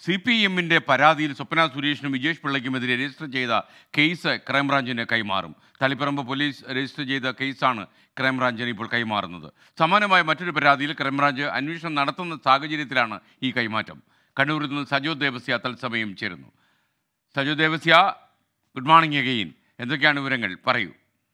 C P എമ്മിൻ്റെ പരാതിയിൽ സ്വപ്ന സുരേഷിനും വിജേഷ് പിള്ളയ്ക്കുമെതിരെ രജിസ്റ്റർ ചെയ്ത കേസ് ക്രൈംബ്രാഞ്ചിന് കൈമാറും തളിപ്പറമ്പ് പോലീസ് രജിസ്റ്റർ ചെയ്ത കേസാണ് ക്രൈംബ്രാഞ്ചിന് ഇപ്പോൾ കൈമാറുന്നത് സമാനമായ മറ്റൊരു പരാതിയിൽ ക്രൈംബ്രാഞ്ച് അന്വേഷണം നടത്തുന്ന സാഹചര്യത്തിലാണ് ഈ കൈമാറ്റം കണ്ണൂരിൽ നിന്ന് സജോ ദേവസ്യ തത്സമയം ചേരുന്നു Sajo Devasya good morning again എന്തൊക്കെയാണ് വിവരങ്ങൾ പറയൂ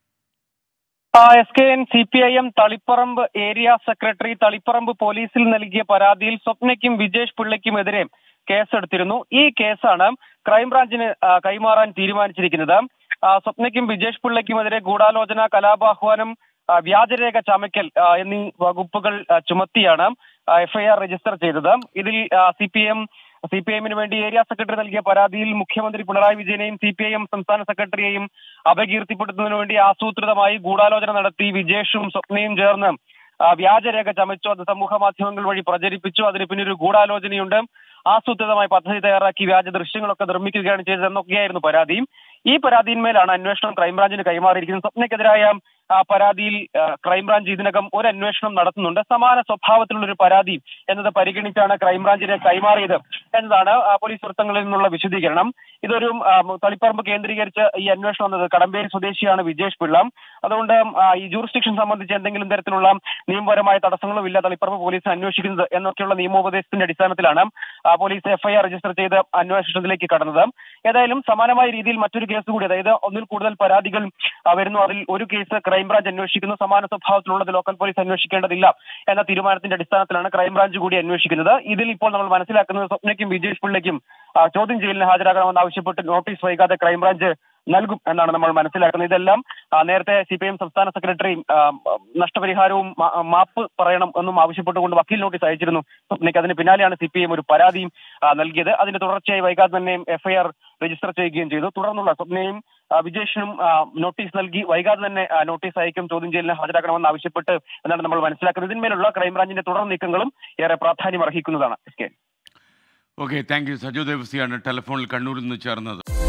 S K N C P I M Taliparamba area secretary Taliparamba പോലീസിൽ നൽകിയ പരാതിയിൽ സ്വപ്നയ്ക്കും വിജേഷ് പിള്ളയ്ക്കുമെതിരെ കേസെടുത്തിരുന്നു ഈ കേസാണ് ക്രൈംബ്രാഞ്ചിന് ആ, കൈമാറാൻ തീരുമാനിച്ചിരിക്കുന്നത് ആ, സ്വപ്നയ്ക്കും വിജേഷ് പിള്ളയ്ക്കുമെതിരെ ഗൂഢാലോചന കലാപാഹ്വാനം ആ, വ്യാജരേഖ ചമയ്ക്കൽ ആ, എന്നീ വകുപ്പുകൾ ആ, ചുമത്തിയാണ് എഫ്ഐആർ രജിസ്റ്റർ ചെയ്തത് ഇതിൽ C P M C P എമ്മിന് വേണ്ടി ഏരിയ സെക്രട്ടറി നൽകിയ പരാതിയിൽ മുഖ്യമന്ത്രി പിണറായി വിജയനെയും സി പി ഐ എം സംസ്ഥാന സെക്രട്ടറിയെയും അപകീർത്തിപ്പെടുത്തുന്നതിന് വേണ്ടി ആസൂത്രിതമായി ഗൂഢാലോചന നടത്തി വിജേഷും സ്വപ്നയും ചേർന്ന് ആ, വ്യാജരേഖ ചമച്ചു അത് സമൂഹ മാധ്യമങ്ങൾ വഴി പ്രചരിപ്പിച്ചു അതിന് പിന്നെ ഒരു ഗൂഢാലോചനയുണ്ട് ആസൂത്രിതമായി പദ്ധതി തയ്യാറാക്കി വ്യാജ ദൃശ്യങ്ങളൊക്കെ നിർമ്മിക്കുകയാണ് ചെയ്തതെന്നൊക്കെയായിരുന്നു പരാതി ഈ പരാതിയിന്മേലാണ് അന്വേഷണം ക്രൈംബ്രാഞ്ചിന് കൈമാറിയിരിക്കുന്നത് സ്വപ്നയ്ക്കെതിരായ ആ, പരാതിയിൽ ആ, ക്രൈംബ്രാഞ്ച് ഇതിനകം ഒരു അന്വേഷണം നടത്തുന്നുണ്ട് സമാന സ്വഭാവത്തിലുള്ള ഒരു പരാതി എന്നത് പരിഗണിച്ചാണ് ക്രൈംബ്രാഞ്ചിന് കൈമാറിയത് എന്നതാണ് ആ, പോലീസ് വൃത്തങ്ങളിൽ നിന്നുള്ള വിശദീകരണം ഇതൊരു ആ, തളിപ്പറമ്പ് കേന്ദ്രീകരിച്ച് ഈ അന്വേഷണം വന്നത് കടമ്പേരി സ്വദേശിയാണ് വിജേഷ് പിള്ള അതുകൊണ്ട് ആ, ഈ ജൂറിസ്ഡിക്ഷൻ സംബന്ധിച്ച് എന്തെങ്കിലും തരത്തിലുള്ള നിയമപരമായ തടസ്സങ്ങളും ഇല്ല തളിപ്പറമ്പ് പോലീസ് അന്വേഷിക്കുന്നത് എന്നൊക്കെയുള്ള നിയമോപദേശത്തിന്റെ അടിസ്ഥാനത്തിലാണ് ആ, പോലീസ് എഫ്ഐആർ രജിസ്റ്റർ ചെയ്ത് അന്വേഷണത്തിലേക്ക് കടന്നത് ഏതായാലും സമാനമായ രീതിയിൽ മറ്റൊരു കേസ് കൂടി അതായത് ഒന്നിൽ കൂടുതൽ പരാതികൾ ആ, വരുന്നു അതിൽ ഒരു കേസ് ക്രൈംബ്രാഞ്ച് അന്വേഷിക്കുന്നു സമാന സ്വഭാവത്തിലുള്ളത് ലോക്കൽ പോലീസ് അന്വേഷിക്കേണ്ടതില്ല എന്ന തീരുമാനത്തിന്റെ അടിസ്ഥാനത്തിലാണ് ക്രൈംബ്രാഞ്ച് കൂടി അന്വേഷിക്കുന്നത് ഇതിൽ ഇപ്പോൾ നമ്മൾ മനസ്സിലാക്കുന്നത് സ്വപ്നയ്ക്കും വിജേഷ് പിള്ളയ്ക്കും ആ, ചോദ്യം ചെയ്യലിന് ഹാജരാകണമെന്ന് ആവശ്യപ്പെട്ട് നോട്ടീസ് വൈകാതെ ക്രൈംബ്രാഞ്ച് നൽകും എന്നാണ് നമ്മൾ മനസ്സിലാക്കുന്നത് ഇതെല്ലാം ആ, നേരത്തെ സി പി എം സംസ്ഥാന സെക്രട്ടറി ആ, നഷ്ടപരിഹാരവും മാ- മാപ്പ് പറയണം എന്നും ആവശ്യപ്പെട്ടുകൊണ്ട് വക്കീൽ നോട്ടീസ് അയച്ചിരുന്നു സ്വപ്നയ്ക്ക് അതിന് പിന്നാലെയാണ് സി പി എം ഒരു പരാതിയും ആ, നൽകിയത് അതിന്റെ തുടർച്ചയായി വൈകാതെ തന്നെ എഫ്ഐആർ രജിസ്റ്റർ ചെയ്യുകയും ചെയ്തു തുടർന്നുള്ള സ്വപ്നയും ആ, വിജേഷിനും ആ, നോട്ടീസ് നൽകി വൈകാതെ തന്നെ ആ, നോട്ടീസ് അയക്കും ചോദ്യം ചെയ്യലിന് ഹാജരാക്കണമെന്ന് ആവശ്യപ്പെട്ട് എന്നാണ് നമ്മൾ മനസ്സിലാക്കുന്നത് ഇതിന്മേലുള്ള ക്രൈംബ്രാഞ്ചിന്റെ തുടർ നീക്കങ്ങളും ഏറെ പ്രാധാന്യം അർഹിക്കുന്നതാണ് S K okay thank you Sajo ദേവസ്യാണ് ടെലിഫോണിൽ കണ്ണൂരിൽ നിന്ന് ചേർന്നത്